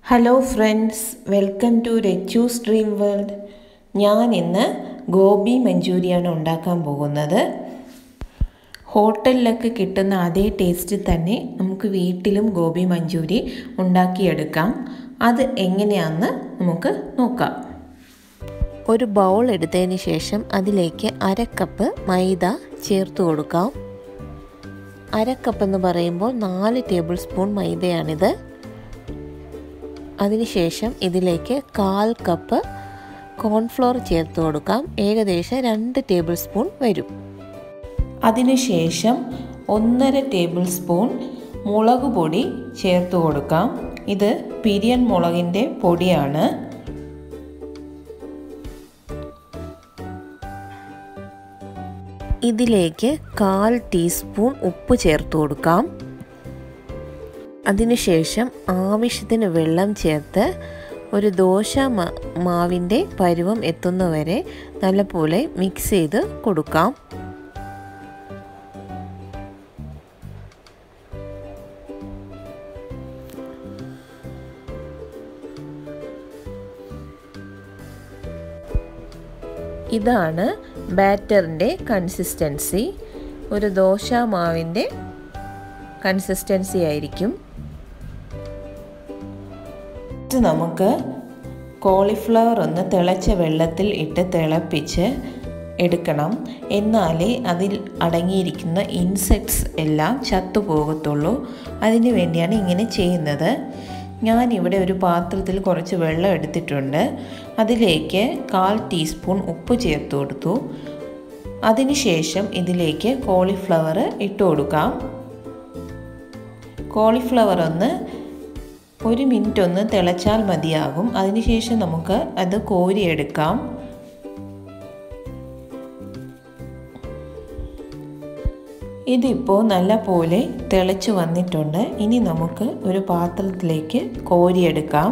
hello friends welcome to Rachu's dream world ഞാൻ ഇന്ന് ഗോബി മഞ്ചൂരിയാണ് ഉണ്ടാക്കാൻ പോകുന്നത് ഹോട്ടലിലൊക്കെ കിട്ടുന്ന അതേ ടേസ്റ്റ് തന്നെ നമുക്ക് വീട്ടിലും ഗോബി മഞ്ചൂരി ഉണ്ടാക്കിയെടുക്കാം അത് എങ്ങനെയാണെന്ന് നമുക്ക് നോക്കാം ഒരു ബൗൾ എടുത്തതിന് ശേഷം അതിലേക്ക് അര കപ്പ് മൈദ ചേർത്ത് കൊടുക്കാം അര കപ്പ് എന്ന് പറയുമ്പോൾ നാല് ടേബിൾ സ്പൂൺ മൈദയാണിത് അതിനുശേഷം ഇതിലേക്ക് കാൽ കപ്പ് കോൺഫ്ലോർ ചേർത്ത് കൊടുക്കാം ഏകദേശം രണ്ട് ടേബിൾ സ്പൂൺ വരും അതിനുശേഷം ഒന്നര ടേബിൾ സ്പൂൺ മുളക് പൊടി ചേർത്ത് കൊടുക്കാം ഇത് പിരിയൻ മുളകിൻ്റെ പൊടിയാണ് ഇതിലേക്ക് കാൽ ടീസ്പൂൺ ഉപ്പ് ചേർത്ത് കൊടുക്കാം അതിനുശേഷം ആവശ്യത്തിന് വെള്ളം ചേർത്ത് ഒരു ദോശ മാവിൻ്റെ പരുവം എത്തുന്നവരെ നല്ലപോലെ മിക്സ് ചെയ്ത് കൊടുക്കാം ഇതാണ് ബാറ്ററിൻ്റെ കൺസിസ്റ്റൻസി ഒരു ദോശ മാവിൻ്റെ കൺസിസ്റ്റൻസി ആയിരിക്കും നമുക്ക് കോളിഫ്ലവർ ഒന്ന് തിളച്ച വെള്ളത്തിൽ ഇട്ട് തിളപ്പിച്ച് എടുക്കണം എന്നാലേ അതിൽ അടങ്ങിയിരിക്കുന്ന ഇൻസെക്ട്സ് എല്ലാം ചത്തുപോകത്തുള്ളൂ അതിന് വേണ്ടിയാണ് ഇങ്ങനെ ചെയ്യുന്നത് ഞാൻ ഇവിടെ ഒരു പാത്രത്തിൽ കുറച്ച് വെള്ളം എടുത്തിട്ടുണ്ട് അതിലേക്ക് കാൽ ടീസ്പൂൺ ഉപ്പ് ചേർത്ത് കൊടുത്തു അതിനുശേഷം ഇതിലേക്ക് കോളിഫ്ലവർ ഇട്ട് കൊടുക്കാം കോളിഫ്ലവർ ഒന്ന് ഒരു മിനിറ്റ് ഒന്ന് തിളച്ചാൽ മതിയാകും അതിനുശേഷം നമുക്ക് അത് കോരിയെടുക്കാം ഇതിപ്പോൾ നല്ല പോലെ തിളച്ച് വന്നിട്ടുണ്ട് ഇനി നമുക്ക് ഒരു പാത്രത്തിലേക്ക് കോരിയെടുക്കാം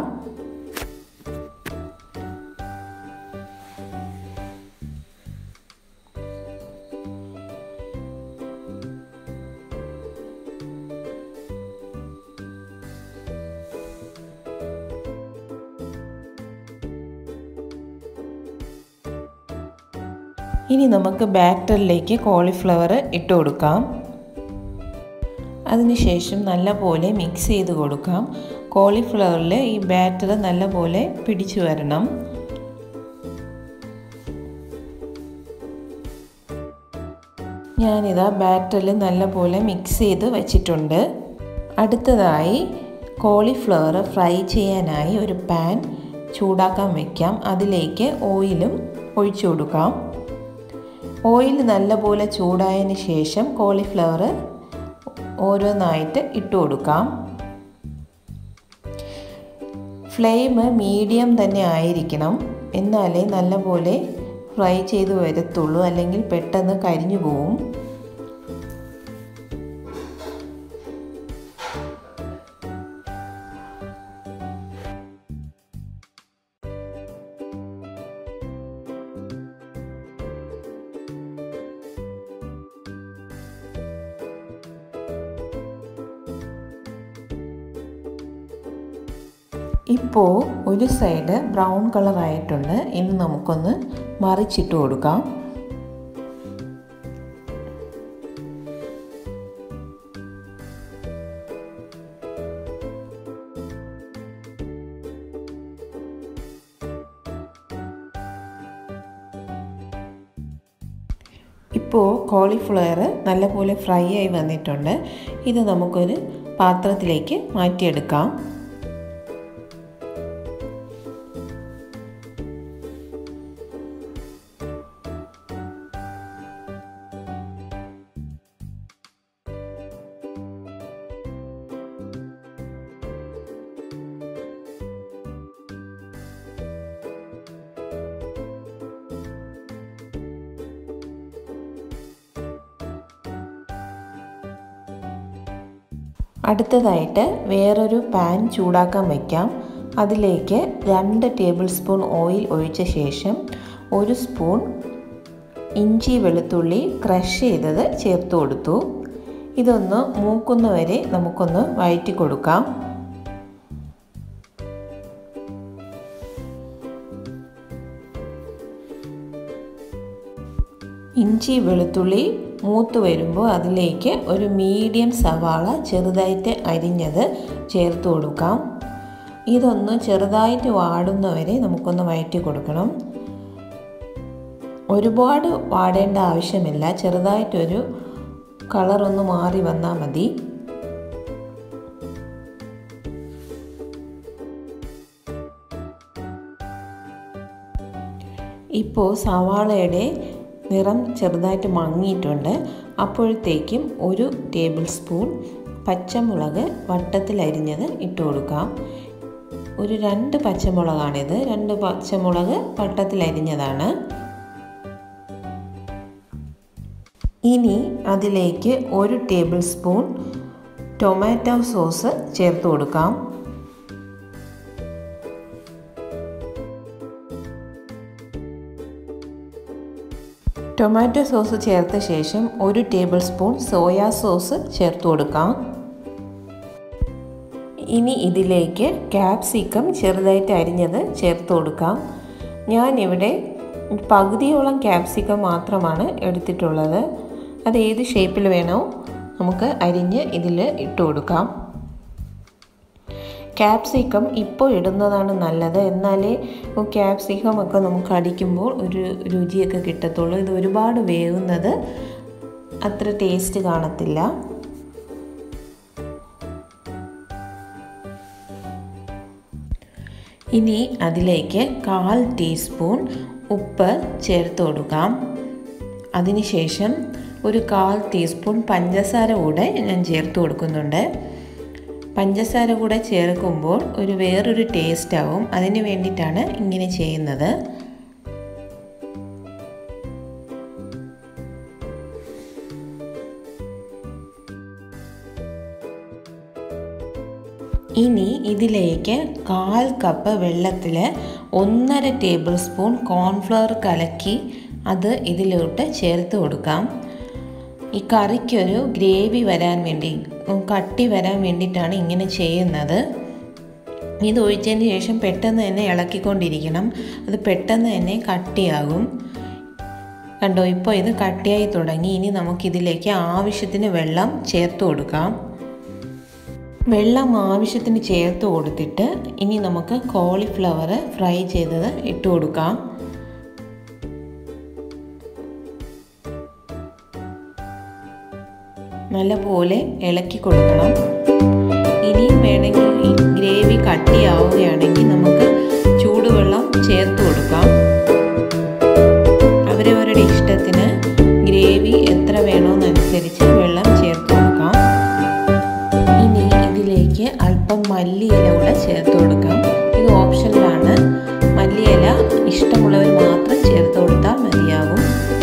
ഇനി നമുക്ക് ബാറ്ററിലേക്ക് കോളിഫ്ലവർ ഇട്ട് കൊടുക്കാം അതിനുശേഷം നല്ലപോലെ മിക്സ് ചെയ്ത് കൊടുക്കാം കോളിഫ്ലവറിൽ ഈ ബാറ്റർ നല്ലപോലെ പിടിച്ചു വരണം ഞാനിതാ ബാറ്ററിൽ നല്ലപോലെ മിക്സ് ചെയ്ത് വച്ചിട്ടുണ്ട് അടുത്തതായി കോളിഫ്ലവർ ഫ്രൈ ചെയ്യാനായി ഒരു പാൻ ചൂടാക്കാൻ വയ്ക്കാം അതിലേക്ക് ഓയിലും ഒഴിച്ചു കൊടുക്കാം ഓയിൽ നല്ലപോലെ ചൂടായതിന് ശേഷം കോളിഫ്ലവർ ഓരോന്നായിട്ട് ഇട്ട് കൊടുക്കാം ഫ്ലെയിം മീഡിയം തന്നെ ആയിരിക്കണം എന്നാലേ നല്ലപോലെ ഫ്രൈ ചെയ്ത് വരത്തുള്ളൂ അല്ലെങ്കിൽ പെട്ടെന്ന് കരിഞ്ഞു പോവും ഇപ്പോൾ ഒരു സൈഡ് ബ്രൗൺ കളർ ആയിട്ടുണ്ട് ഇനി നമുക്കൊന്ന് മറിച്ചിട്ട് കൊടുക്കാം ഇപ്പോൾ കോളിഫ്ലവർ നല്ലപോലെ ഫ്രൈ ആയി വന്നിട്ടുണ്ട് ഇത് നമുക്കൊരു പാത്രത്തിലേക്ക് മാറ്റിയെടുക്കാം അടുത്തതായിട്ട് വേറൊരു പാൻ ചൂടാക്കാൻ വയ്ക്കാം അതിലേക്ക് രണ്ട് ടേബിൾ സ്പൂൺ ഓയിൽ ഒഴിച്ച ശേഷം ഒരു സ്പൂൺ ഇഞ്ചി വെളുത്തുള്ളി ക്രഷ് ചെയ്തത് ചേർത്ത് കൊടുത്തു ഇതൊന്ന് മൂക്കുന്നവരെ നമുക്കൊന്ന് വഴറ്റി കൊടുക്കാം ഇഞ്ചി വെളുത്തുള്ളി മൂത്ത് വരുമ്പോൾ അതിലേക്ക് ഒരു മീഡിയം സവാള ചെറുതായിട്ട് അരിഞ്ഞത് ചേർത്ത് കൊടുക്കാം ഇതൊന്ന് ചെറുതായിട്ട് വാടുന്നവരെ നമുക്കൊന്ന് വഴറ്റി കൊടുക്കണം ഒരുപാട് വാടേണ്ട ആവശ്യമില്ല ചെറുതായിട്ടൊരു കളറൊന്ന് മാറി വന്നാൽ മതി ഇപ്പോൾ സവാളയുടെ നിറം ചെറുതായിട്ട് മങ്ങിയിട്ടുണ്ട് അപ്പോഴത്തേക്കും ഒരു ടേബിൾ സ്പൂൺ പച്ചമുളക് വട്ടത്തിൽ അരിഞ്ഞത് ഇട്ട് കൊടുക്കാം ഒരു രണ്ട് പച്ചമുളകാണിത് രണ്ട് പച്ചമുളക് വട്ടത്തിൽ അരിഞ്ഞതാണ് ഇനി അതിലേക്ക് ഒരു ടേബിൾ സ്പൂൺ ടൊമാറ്റോ സോസ് ചേർത്ത് കൊടുക്കാം ടൊമാറ്റോ സോസ് ചേർത്ത ശേഷം ഒരു ടേബിൾ സ്പൂൺ സോയാ സോസ് ചേർത്ത് കൊടുക്കാം ഇനി ഇതിലേക്ക് ക്യാപ്സിക്കം ചെറുതായിട്ട് അരിഞ്ഞത് ചേർത്ത് കൊടുക്കാം ഞാനിവിടെ പകുതിയോളം ക്യാപ്സിക്കം മാത്രമാണ് എടുത്തിട്ടുള്ളത് അത് ഏത് ഷേപ്പിൽ വേണോ നമുക്ക് അരിഞ്ഞ് ഇതിൽ ഇട്ട് കൊടുക്കാം ക്യാപ്സിക്കം ഇപ്പോൾ ഇടുന്നതാണ് നല്ലത് എന്നാലേ ക്യാപ്സിക്കം ഒക്കെ നമുക്ക് അടിക്കുമ്പോൾ ഒരു രുചിയൊക്കെ കിട്ടത്തുള്ളൂ ഇത് ഒരുപാട് വേവുന്നത് അത്ര ടേസ്റ്റ് കാണത്തില്ല ഇനി അതിലേക്ക് കാൽ ടീസ്പൂൺ ഉപ്പ് ചേർത്ത് കൊടുക്കാം അതിനുശേഷം ഒരു കാൽ ടീസ്പൂൺ പഞ്ചസാര കൂടെ ഞാൻ ചേർത്ത് കൊടുക്കുന്നുണ്ട് പഞ്ചസാര കൂടെ ചേർക്കുമ്പോൾ ഒരു വേറൊരു ടേസ്റ്റ് ആവും അതിന് വേണ്ടിയിട്ടാണ് ഇങ്ങനെ ചെയ്യുന്നത് ഇനി ഇതിലേക്ക് കാൽ കപ്പ് വെള്ളത്തിൽ ഒന്നര ടേബിൾ സ്പൂൺ കോൺഫ്ലവർ കലക്കി അത് ഇതിലോട്ട് ചേർത്ത് കൊടുക്കാം ഈ കറിക്കൊരു ഗ്രേവി വരാൻ വേണ്ടി കട്ടി വരാൻ വേണ്ടിയിട്ടാണ് ഇങ്ങനെ ചെയ്യുന്നത് ഇത് ഒഴിച്ചതിന് ശേഷം പെട്ടെന്ന് തന്നെ ഇളക്കിക്കൊണ്ടിരിക്കണം അത് പെട്ടെന്ന് തന്നെ കട്ടിയാകും കണ്ടോ ഇപ്പോൾ ഇത് കട്ടിയായി തുടങ്ങി ഇനി നമുക്കിതിലേക്ക് ആവശ്യത്തിന് വെള്ളം ചേർത്ത് കൊടുക്കാം വെള്ളം ആവശ്യത്തിന് ചേർത്ത് കൊടുത്തിട്ട് ഇനി നമുക്ക് കോളിഫ്ലവർ ഫ്രൈ ചെയ്തത് ഇട്ട് കൊടുക്കാം നല്ലപോലെ ഇളക്കി കൊടുക്കണം ഇനിയും വേണമെങ്കിൽ ഈ ഗ്രേവി കട്ടിയാവുകയാണെങ്കിൽ നമുക്ക് ചൂടുവെള്ളം ചേർത്ത് കൊടുക്കാം അവരവരുടെ ഇഷ്ടത്തിന് ഗ്രേവി എത്ര വേണമെന്നനുസരിച്ച് വെള്ളം ചേർത്ത് കൊടുക്കാം ഇനി ഇതിലേക്ക് അല്പം മല്ലിയില കൂടെ ചേർത്ത് കൊടുക്കാം ഇത് ഓപ്ഷനിലാണ് മല്ലിയില ഇഷ്ടമുള്ളവർ മാത്രം ചേർത്ത് കൊടുത്താൽ മതിയാകും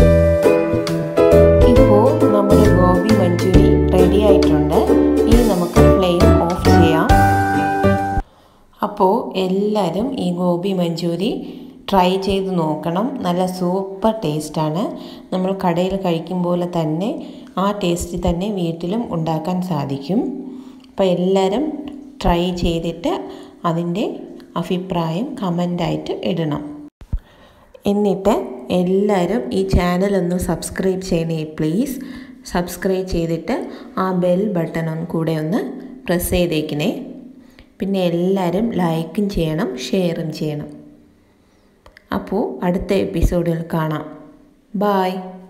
ഇപ്പോൾ നമ്മുടെ ഗോബി മഞ്ചൂരി റെഡി ആയിട്ടുണ്ട് ഇനി നമുക്ക് ഫ്ലെയിം ഓഫ് ചെയ്യാം അപ്പോൾ എല്ലാവരും ഈ ഗോബി മഞ്ചൂരി ട്രൈ ചെയ്ത് നോക്കണം നല്ല സൂപ്പർ ടേസ്റ്റാണ് നമ്മൾ കടയിൽ കഴിക്കും പോലെ തന്നെ ആ ടേസ്റ്റ് തന്നെ വീട്ടിലും ഉണ്ടാക്കാൻ സാധിക്കും അപ്പോൾ എല്ലാവരും ട്രൈ ചെയ്തിട്ട് അതിൻ്റെ അഭിപ്രായം കമൻ്റായിട്ട് ഇടണം എന്നിട്ട് എല്ലാവരും ഈ ചാനൽ ഒന്ന് സബ്സ്ക്രൈബ് ചെയ്യണേ പ്ലീസ് സബ്സ്ക്രൈബ് ചെയ്തിട്ട് ആ ബെൽ ബട്ടൺ ഒന്ന് കൂടെ ഒന്ന് പ്രസ് ചെയ്തേക്കണേ പിന്നെ എല്ലാവരും ലൈക്കും ചെയ്യണം ഷെയറും ചെയ്യണം അപ്പോൾ അടുത്ത എപ്പിസോഡിൽ കാണാം ബായ്